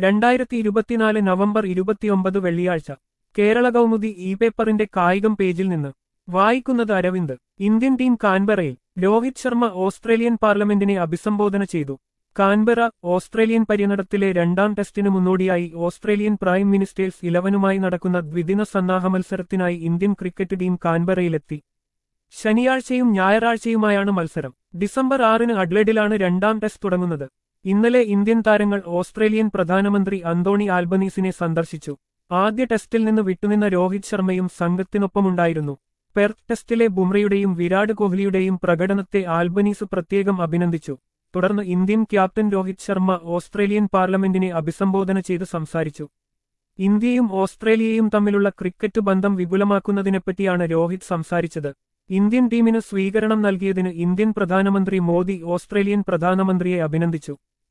രണ്ടായിരത്തി ഇരുപത്തിനാല് നവംബർ ഇരുപത്തിയൊമ്പത് വെള്ളിയാഴ്ച കേരള കൗമുദി ഇ പേപ്പറിന്റെ കായികം പേജിൽ നിന്ന് വായിക്കുന്നത് അരവിന്ദ് ഇന്ത്യൻ ടീം കാൻബറയിൽ രോഹിത് ശർമ്മ ഓസ്ട്രേലിയൻ പാർലമെന്റിനെ അഭിസംബോധന ചെയ്തു കാൻബറ ഓസ്ട്രേലിയൻ പര്യടനത്തിലെ രണ്ടാം ടെസ്റ്റിന് മുന്നോടിയായി ഓസ്ട്രേലിയൻ പ്രൈം മിനിസ്റ്റേഴ്സ് ഇലവനുമായി നടക്കുന്ന ദ്വിദിന സന്നാഹ മത്സരത്തിനായി ഇന്ത്യൻ ക്രിക്കറ്റ് ടീം കാൻബറയിലെത്തി ശനിയാഴ്ചയും ഞായറാഴ്ചയുമായാണ് മത്സരം ഡിസംബർ ആറിന് അഡ്ലഡിലാണ് രണ്ടാം ടെസ്റ്റ് തുടങ്ങുന്നത് ഇന്നലെ ഇന്ത്യൻ താരങ്ങൾ ഓസ്ട്രേലിയൻ പ്രധാനമന്ത്രി അന്തോണി ആൽബനീസിനെ സന്ദർശിച്ചു ആദ്യ ടെസ്റ്റിൽ നിന്ന് വിട്ടുനിന്ന രോഹിത് ശർമ്മയും സംഘത്തിനൊപ്പമുണ്ടായിരുന്നു പെർത്ത് ടെസ്റ്റിലെ ബുംറയുടെയും വിരാട് കോഹ്ലിയുടെയും പ്രകടനത്തെ ആൽബനീസ് പ്രത്യേകം അഭിനന്ദിച്ചു തുടർന്ന് Indian captain Rohit Sharma Australian പാർലമെന്റിനെ അഭിസംബോധന ചെയ്ത് സംസാരിച്ചു ഇന്ത്യയും ഓസ്ട്രേലിയയും തമ്മിലുള്ള ക്രിക്കറ്റ് ബന്ധം വിപുലമാക്കുന്നതിനെപ്പറ്റിയാണ് രോഹിത് സംസാരിച്ചത് ഇന്ത്യൻ ടീമിന് സ്വീകരണം നൽകിയതിന് ഇന്ത്യൻ പ്രധാനമന്ത്രി മോദി ഓസ്ട്രേലിയൻ പ്രധാനമന്ത്രിയെ അഭിനന്ദിച്ചു